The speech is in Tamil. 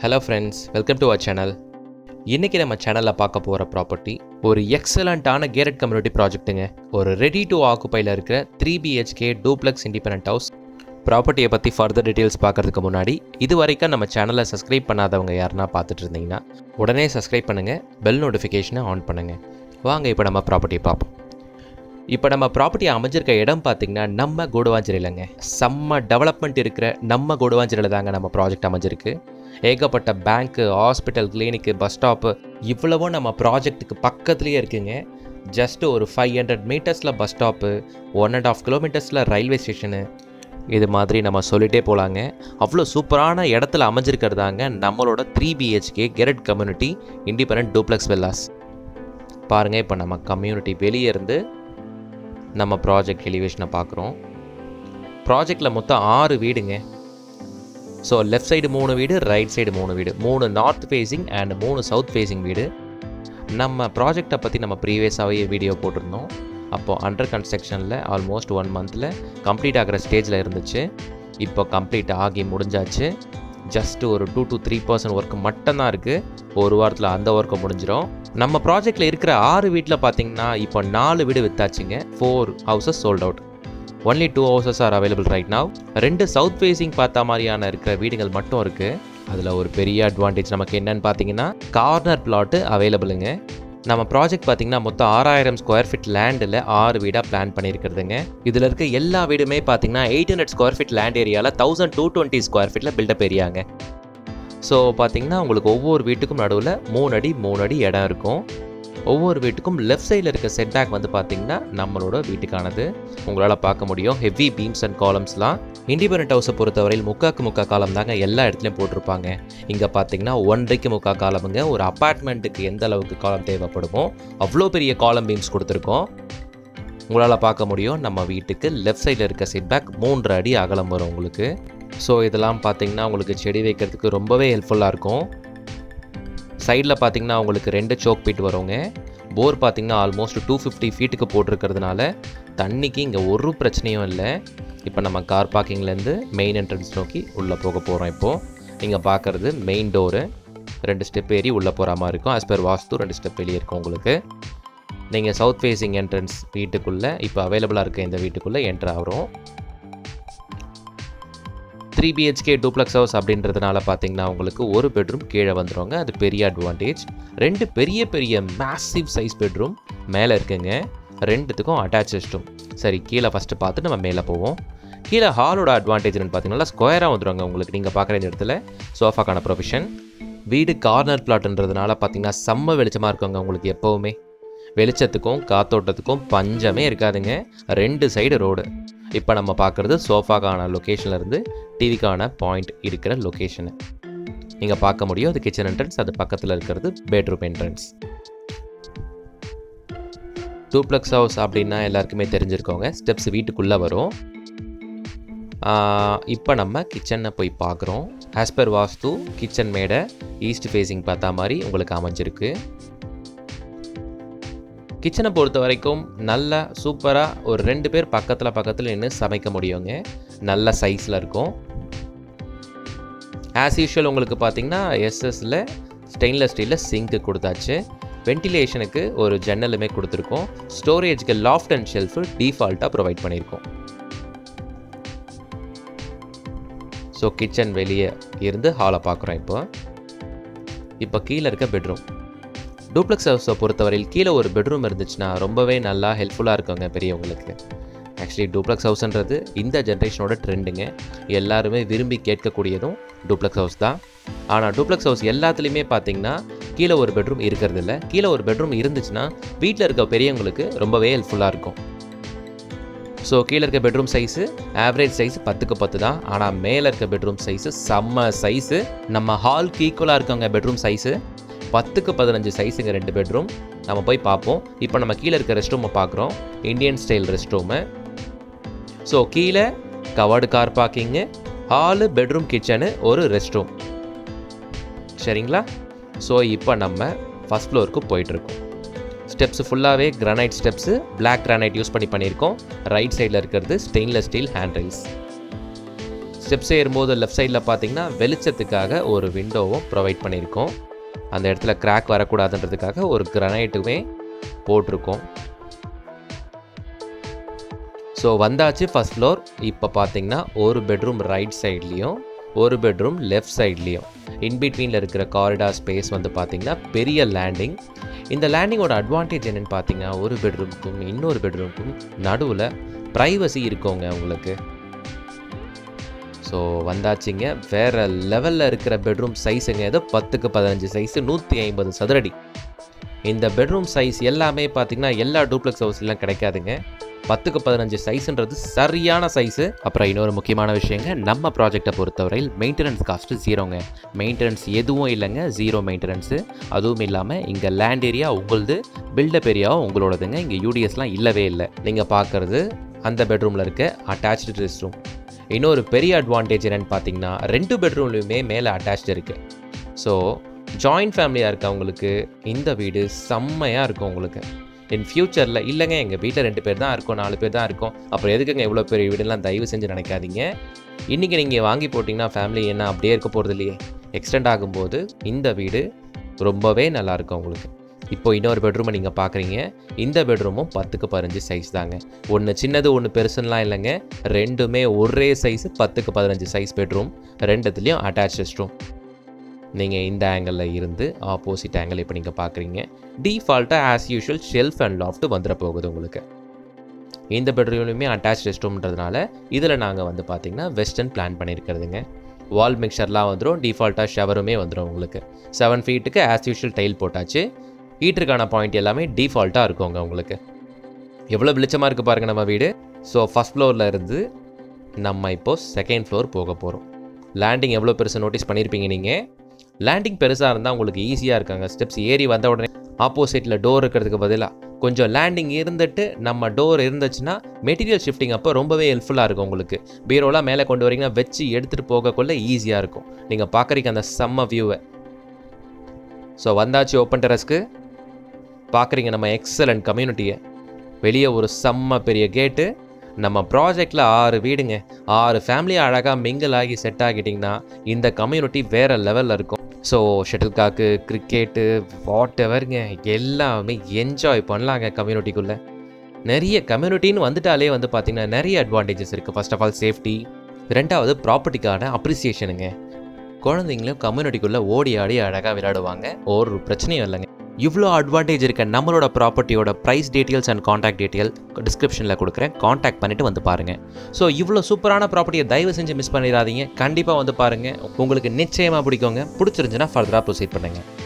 hello friends welcome to our channel இன்றைக்கி நம்ம சேனலில் பார்க்க போகிற ப்ராப்பர்ட்டி ஒரு எக்ஸலண்ட்டான கேரட் கம்யூனிட்டி ப்ராஜெக்ட்டுங்க ஒரு ரெடி டு ஆக்குப்பையில் இருக்கிற three BHK duplex independent house ப்ராப்பர்ட்டியை பற்றி ஃபர்தர் டீட்டெயில்ஸ் பார்க்கறதுக்கு முன்னாடி இது வரைக்கும் நம்ம சேனலை சப்ஸ்கிரைப் பண்ணாதவங்க யாருன்னா பார்த்துட்டு இருந்தீங்கன்னா உடனே சப்ஸ்கிரைப் பண்ணுங்கள் பெல் நோட்டிஃபிகேஷனை ஆன் பண்ணுங்கள் வாங்க இப்போ நம்ம ப்ராப்பர்ட்டியை பார்ப்போம் இப்போ நம்ம ப்ராப்பர்ட்டி அமைஞ்சிருக்க இடம் பார்த்தீங்கன்னா நம்ம கோடுவாஞ்சிரையிலங்க செம்ம டெவலப்மெண்ட் இருக்கிற நம்ம கோடுவாஞ்சிரையில் தாங்க நம்ம ப்ராஜெக்ட் அமைஞ்சிருக்கு ஏகப்பட்ட bank hospital clinic bus stop இவ்வளவோ நம்ம ப்ராஜெக்ட்டுக்கு பக்கத்துலேயே இருக்குங்க ஜஸ்ட் ஒரு ஃபைவ் ஹண்ட்ரட் மீட்டர்ஸில் bus stop one and half கிலோமீட்டர்ஸில் ரயில்வே ஸ்டேஷனு இது மாதிரி நம்ம சொல்லிட்டே போகலாங்க அவ்வளோ சூப்பரான இடத்துல அமைஞ்சிருக்கிறதாங்க நம்மளோட three BHK gated community independent duplex villas பாருங்கள் இப்போ நம்ம கம்யூனிட்டி வெளியே இருந்து நம்ம ப்ராஜெக்ட் எலிவேஷனை பார்க்குறோம் ப்ராஜெக்டில் மொத்தம் ஆறு வீடுங்க ஸோ லெஃப்ட் சைடு மூணு வீடு ரைட் சைடு மூணு வீடு மூணு நார்த் ஃபேஸிங் அண்ட் மூணு சவுத் ஃபேஸிங் வீடு நம்ம ப்ராஜெக்டை பற்றி நம்ம ப்ரீவியஸாகவே வீடியோ போட்டிருந்தோம் அப்போது அண்டர் கன்ஸ்ட்ரக்ஷனில் ஆல்மோஸ்ட் ஒன் மந்தில் கம்ப்ளீட் ஆகிற ஸ்டேஜில் இருந்துச்சு இப்போ கம்ப்ளீட் ஆகி முடிஞ்சாச்சு ஜஸ்ட் ஒரு two to three percent work மட்டும்தான் இருக்குது ஒரு வாரத்தில் அந்த ஒர்க்கை முடிஞ்சிடும் நம்ம ப்ராஜெக்டில் இருக்கிற ஆறு வீட்டில் பார்த்தீங்கன்னா இப்போ நாலு வீடு வித்தாச்சுங்க four houses sold out only two houses are available right now ரெண்டு சவுத் ஃபேஸிங் பார்த்த மாதிரியான இருக்கிற வீடுகள் மட்டும் இருக்குது அதில் ஒரு பெரிய அட்வான்டேஜ் நமக்கு என்னன்னு பார்த்தீங்கன்னா கார்னர் பிளாட்டு அவைலபிளுங்க நம்ம ப்ராஜெக்ட் பார்த்தீங்கன்னா மொத்தம் ஆறாயிரம் ஸ்கொயர் ஃபீட் லேண்டில் ஆறு வீடாக பிளான் பண்ணியிருக்கிறதுங்க இதில் இருக்க எல்லா வீடுமே பார்த்தீங்கன்னா eight hundred square feet land ஏரியாவில் தௌசண்ட் டூ டுவெண்ட்டி ஸ்கொயர் ஃபீட்டில் பில்டப் ஏரியாங்க ஸோ பார்த்தீங்கன்னா உங்களுக்கு ஒவ்வொரு வீட்டுக்கும் நடுவில் மூணு அடி மூணு அடி இடம் இருக்கும் ஒவ்வொரு வீட்டுக்கும் லெஃப்ட் சைடில் இருக்க செட்பேக் வந்து பார்த்தீங்கன்னா நம்மளோட வீட்டுக்கானது உங்களால் பார்க்க முடியும் ஹெவி பீம்ஸ் அண்ட் காலம்ஸ்லாம் இண்டிபெண்ட் ஹவுஸை பொறுத்தவரையில் முக்காக்கு முக்கா காலம் தாங்க எல்லா இடத்துலையும் போட்டிருப்பாங்க இங்கே பார்த்தீங்கன்னா ஒன்றைக்கு முக்கா காலமுங்க ஒரு அப்பார்ட்மெண்ட்டுக்கு எந்த அளவுக்கு காலம் தேவைப்படுமோ அவ்வளோ பெரிய காலம் பீம்ஸ் கொடுத்துருக்கோம் உங்களால் பார்க்க முடியும் நம்ம வீட்டுக்கு லெஃப்ட் சைடில் இருக்க செட்பேக் மூன்று அடி அகலம் வரும் உங்களுக்கு ஸோ இதெல்லாம் பார்த்தீங்கன்னா உங்களுக்கு செடி வைக்கிறதுக்கு ரொம்பவே ஹெல்ப்ஃபுல்லாக இருக்கும் சைடில் பார்த்தீங்கன்னா உங்களுக்கு ரெண்டு சோக் பீட் வருங்க போர் பார்த்தீங்கன்னா ஆல்மோஸ்ட் டூ ஃபிஃப்டி ஃபீட்டுக்கு போட்டிருக்கிறதுனால தண்ணிக்கு இங்கே ஒரு பிரச்சனையும் இல்லை இப்போ நம்ம கார் பார்க்கிங்லேருந்து மெயின் என்ட்ரன்ஸ் நோக்கி உள்ளே போக போகிறோம் இப்போது இங்கே பார்க்குறது மெயின் டோரு ரெண்டு ஸ்டெப் ஏறி உள்ளே போகிற மாதிரி இருக்கும் ஆஸ் பர் வாஸ்து ரெண்டு ஸ்டெப் வெளியே இருக்கும் உங்களுக்கு நீங்கள் சவுத் ஃபேஸிங் என்ட்ரன்ஸ் வீட்டுக்குள்ளே இப்போ அவைலபிளாக இருக்க இந்த வீட்டுக்குள்ளே என்ட்ரு ஆகிறோம் த்ரீ பிஹெச்கே டூப்ளெக்ஸ் ஹவுஸ் அப்படின்றதுனால பார்த்தீங்கன்னா உங்களுக்கு ஒரு பெட்ரூம் கீழே வந்துடுவாங்க அது பெரிய அட்வான்டேஜ் ரெண்டு பெரிய பெரிய மேசிவ் சைஸ் பெட்ரூம் மேலே இருக்குங்க ரெண்டுத்துக்கும் அட்டாச் ரெஸ்ட்ரூம் சரி கீழே ஃபஸ்ட்டு பார்த்து நம்ம மேலே போவோம் கீழே ஹாலோட அட்வான்டேஜ் பார்த்தீங்கன்னா ஸ்கொயராக வந்துடுவாங்க உங்களுக்கு நீங்கள் பார்க்குற இந்த இடத்துல சோஃபாக்கான ப்ரொவிஷன் வீடு கார்னர் பிளாட்ன்றதுனால பார்த்தீங்கன்னா செம்ம வெளிச்சமாக இருக்குங்க உங்களுக்கு எப்போவுமே வெளிச்சத்துக்கும் காத்தோட்டத்துக்கும் பஞ்சமே இருக்காதுங்க ரெண்டு சைடு ரோடு இப்போ நம்ம பார்க்குறது சோஃபாக்கான லொக்கேஷனில் இருந்து டிவிக்கான பாயிண்ட் இருக்கிற லொக்கேஷனு நீங்கள் பார்க்க முடியும் அது கிச்சன் என்ட்ரன்ஸ் அது பக்கத்தில் இருக்கிறது பெட்ரூம் என்ட்ரன்ஸ் டூப்ளெக்ஸ் ஹவுஸ் அப்படின்னா எல்லாருக்குமே தெரிஞ்சிருக்கோங்க ஸ்டெப்ஸ் வீட்டுக்குள்ளே வரும் இப்போ நம்ம கிச்சனை போய் பார்க்குறோம் ஆஸ் பர் வாஸ்து கிச்சன் மேடை ஈஸ்ட் ஃபேஸிங் பார்த்தா மாதிரி உங்களுக்கு அமைஞ்சிருக்கு கிச்சனை பொறுத்த வரைக்கும் நல்லா சூப்பராக ஒரு ரெண்டு பேர் பக்கத்தில் பக்கத்தில் நின்று சமைக்க முடியுங்க நல்ல சைஸில் இருக்கும் ஆஸ் யூஷுவல் உங்களுக்கு பார்த்தீங்கன்னா எஸ்எஸ்ல ஸ்டெயின்லெஸ் ஸ்டீலில் சிங்க்கு கொடுத்தாச்சு வென்டிலேஷனுக்கு ஒரு ஜன்னலுமே கொடுத்துருக்கோம் ஸ்டோரேஜ்க்கு லாஃப்ட் அண்ட் ஷெல்ஃபு டிஃபால்ட்டாக ப்ரொவைட் பண்ணியிருக்கோம் ஸோ கிச்சன் வெளியே இருந்து ஹாலை பார்க்குறோம் இப்போ இப்போ கீழே இருக்க பெட்ரூம் டூப்ளெக்ஸ் ஹவுஸை பொறுத்தவரையில் கீழே ஒரு பெட்ரூம் இருந்துச்சுன்னா ரொம்பவே நல்லா ஹெல்ப்ஃபுல்லாக இருக்குங்க பெரியவங்களுக்கு ஆக்சுவலி டூப்ளெக்ஸ் ஹவுஸ்ன்றது இந்த ஜென்ரேஷனோட ட்ரெண்டுங்க எல்லாருமே விரும்பி கேட்கக்கூடியதும் டூப்ளெக்ஸ் ஹவுஸ் தான் ஆனால் டூப்ளெக்ஸ் ஹவுஸ் எல்லாத்துலேயுமே பார்த்தீங்கன்னா கீழே ஒரு பெட்ரூம் இருக்கிறது இல்லை கீழே ஒரு பெட்ரூம் இருந்துச்சுன்னா வீட்டில் இருக்க பெரியவங்களுக்கு ரொம்பவே ஹெல்ப்ஃபுல்லாக இருக்கும் ஸோ கீழே இருக்க பெட்ரூம் சைஸு ஆவரேஜ் சைஸ் பத்துக்கு பத்து தான் ஆனால் மேலே இருக்க பெட்ரூம் சைஸு செம்ம சைஸு நம்ம ஹால்க்கு ஈக்குவலாக இருக்கவங்க பெட்ரூம் சைஸு பத்துக்கு பதினஞ்சு சைஸுங்க ரெண்டு பெட்ரூம் நம்ம போய் பார்ப்போம் இப்போ நம்ம கீழே இருக்க ரெஸ்ட் ரூமை பார்க்குறோம் Indian style rest room so கீழே covered car parking hall bedroom kitchen ஒரு ரெஸ்ட் ரூம் சரிங்களா ஸோ இப்போ நம்ம ஃபஸ்ட் ஃப்ளோருக்கு போயிட்டுருக்கோம் ஸ்டெப்ஸ் ஃபுல்லாகவே granite steps black granite use பண்ணி பண்ணியிருக்கோம் ரைட் சைடில் இருக்கிறது stainless steel hand rails steps ஏறும்போது லெஃப்ட் சைடில் பார்த்தீங்கன்னா வெளிச்சத்துக்காக ஒரு விண்டோவும் ப்ரொவைட் பண்ணியிருக்கோம் அந்த இடத்துல கிராக் வரக்கூடாதுன்றதுக்காக ஒரு கிரனைட்டுமே போட்டிருக்கோம் ஸோ வந்தாச்சு ஃபஸ்ட் ஃப்ளோர் இப்போ பார்த்தீங்கன்னா ஒரு பெட்ரூம் ரைட் சைட்லேயும் ஒரு பெட்ரூம் லெஃப்ட் சைட்லேயும் இன்பிட்வீனில் இருக்கிற காரிடார் ஸ்பேஸ் வந்து பார்த்தீங்கன்னா பெரிய லேண்டிங் இந்த லேண்டிங்கோட அட்வான்டேஜ் என்னென்னு பார்த்தீங்கன்னா ஒரு பெட்ரூமுக்கும் இன்னொரு பெட்ரூமுக்கும் நடுவில் ப்ரைவசி இருக்கோங்க உங்களுக்கு ஸோ வந்தாச்சுங்க வேறு லெவலில் இருக்கிற பெட்ரூம் சைஸுங்க ஏதோ பத்துக்கு பதினஞ்சு சைஸு நூற்றி ஐம்பது சதுரடி இந்த பெட்ரூம் சைஸ் எல்லாமே பார்த்தீங்கன்னா எல்லா டூப்ளெக்ஸ் ஹவுஸ்லாம் கிடைக்காதுங்க பத்துக்கு பதினஞ்சு சைஸுன்றது சரியான சைஸு அப்புறம் இன்னொரு முக்கியமான விஷயங்க நம்ம ப்ராஜெக்டை பொறுத்தவரையில் மெயின்டெனன்ஸ் காஸ்ட்டு ஜீரோங்க மெயின்டெனன்ஸ் எதுவும் இல்லைங்க ஜீரோ மெயின்டெனன்ஸு அதுவும் இல்லாமல் இங்கே லேண்ட் ஏரியா உங்களுது பில்டப் ஏரியாவும் உங்களோடதுங்க இங்கே யூடிஎஸ்லாம் இல்லவே இல்லை நீங்கள் பார்க்குறது அந்த பெட்ரூமில் இருக்க அட்டாச்சு ரெஸ்ட் ரூம் இன்னொரு பெரிய அட்வான்டேஜ் என்னென்னு பார்த்தீங்கன்னா ரெண்டு பெட்ரூம்லையுமே மேலே அட்டாச்டு இருக்குது ஸோ ஜாயிண்ட் ஃபேமிலியாக இருக்கவங்களுக்கு இந்த வீடு செம்மையாக இருக்கும் உங்களுக்கு இன் ஃப்யூச்சரில் இல்லைங்க எங்கள் வீட்டில் ரெண்டு பேர் தான் இருக்கோம் நாலு பேர் தான் இருக்கோம் அப்புறம் எதுக்குங்க இவ்வளோ பெரிய வீடுலாம் தயவு செஞ்சு நினைக்காதீங்க இன்றைக்கி நீங்கள் வாங்கி போட்டிங்கன்னா ஃபேமிலி என்ன அப்படியே இருக்க போகிறது இல்லையே எக்ஸ்டெண்ட் ஆகும்போது இந்த வீடு ரொம்பவே நல்லாயிருக்கும் உங்களுக்கு இப்போ இன்னொரு பெட்ரூமை நீங்கள் பார்க்குறீங்க இந்த பெட்ரூமும் பத்துக்கு பதினஞ்சு சைஸ் தாங்க ஒன்று சின்னது ஒன்று பெருசுலாம் இல்லைங்க ரெண்டுமே ஒரே சைஸு பத்துக்கு பதினஞ்சு சைஸ் பெட்ரூம் ரெண்டுத்துலேயும் அட்டாச் ரெஸ்ட் ரூம் நீங்கள் இந்த ஆங்கிளில் இருந்து ஆப்போசிட் ஆங்கிள் இப்போ நீங்கள் பார்க்குறீங்க டிஃபால்ட்டாக as usual shelf and loft வந்துட போகுது உங்களுக்கு இந்த பெட்ரூம்லையுமே அட்டாச் ரெஸ்ட் ரூம்ன்றதுனால இதில் நாங்கள் வந்து பார்த்திங்கன்னா வெஸ்டர்ன் பிளான் பண்ணியிருக்கிறதுங்க வால் மிக்சர்லாம் வந்துடும் டிஃபால்ட்டாக ஷவருமே வந்துடும் உங்களுக்கு செவன் ஃபீட்டுக்கு ஆஸ் யூஷுவல் டைல் போட்டாச்சு ஹீட்டருக்கான பாயிண்ட் எல்லாமே டிஃபால்ட்டாக இருக்குங்க உங்களுக்கு எவ்வளோ வெளிச்சமாக இருக்குது பாருங்கள் நம்ம வீடு ஸோ ஃபஸ்ட் ஃப்ளோரில் இருந்து நம்ம இப்போது செகண்ட் ஃப்ளோர் போக போகிறோம் லேண்டிங் எவ்வளோ பெருசு நோட்டீஸ் பண்ணியிருப்பீங்க நீங்கள் லேண்டிங் பெருசாக இருந்தால் உங்களுக்கு ஈஸியாக இருக்காங்க ஸ்டெப்ஸ் ஏறி வந்த உடனே ஆப்போசிட்டில் டோர் இருக்கிறதுக்கு பதிலாக கொஞ்சம் லேண்டிங் இருந்துட்டு நம்ம டோர் இருந்துச்சுன்னா மெட்டீரியல் ஷிஃப்டிங் அப்போ ரொம்பவே ஹெல்ப்ஃபுல்லாக இருக்கும் உங்களுக்கு பீரோலாம் மேலே கொண்டு வரீங்கன்னா வச்சு எடுத்துகிட்டு போகக்குள்ள ஈஸியாக இருக்கும் நீங்கள் பார்க்குறீங்க அந்த செம்ம வியூவை ஸோ வந்தாச்சு ஓப்பன் டெரஸ்க்கு பார்க்குறீங்க நம்ம எக்ஸலண்ட் கம்யூனிட்டியை வெளியே ஒரு செம்ம பெரிய கேட்டு நம்ம ப்ராஜெக்டில் ஆறு வீடுங்க ஆறு ஃபேமிலி அழகாக மிங்கிள் ஆகி செட் ஆகிட்டிங்கன்னா இந்த கம்யூனிட்டி வேறு லெவலில் இருக்கும் so shuttlecock cricket what எவருங்க எல்லாமே என்ஜாய் பண்ணலாங்க கம்யூனிட்டிக்குள்ளே நிறைய கம்யூனிட்டின்னு வந்துட்டாலே வந்து பார்த்திங்கன்னா நிறைய அட்வான்டேஜஸ் இருக்குது ஃபர்ஸ்ட் ஆஃப் ஆல் சேஃப்டி ரெண்டாவது ப்ராப்பர்ட்டிக்கான அப்ரிசியேஷனுங்க குழந்தைங்களும் கம்யூனிட்டிக்குள்ளே ஓடி ஆடி அழகாக விளையாடுவாங்க ஒரு பிரச்சனையும் இல்லைங்க இவ்வளோ அட்வான்டேஜ் இருக்க நம்மளோட ப்ராப்பர்ட்டியோட price details and contact detail டிஸ்கிரிப்ஷனில் கொடுக்குறேன் காண்டாக்ட் பண்ணிவிட்டு வந்து பாருங்கள் ஸோ இவ்வளோ சூப்பரான ப்ராப்பர்ட்டியை தயவு செஞ்சு மிஸ் பண்ணிடாதீங்க கண்டிப்பாக வந்து பாருங்கள் உங்களுக்கு நிச்சயமாக பிடிக்குங்க பிடிச்சிருந்துச்சுன்னா ஃபர்தராக ப்ரொசீட் பண்ணுங்கள்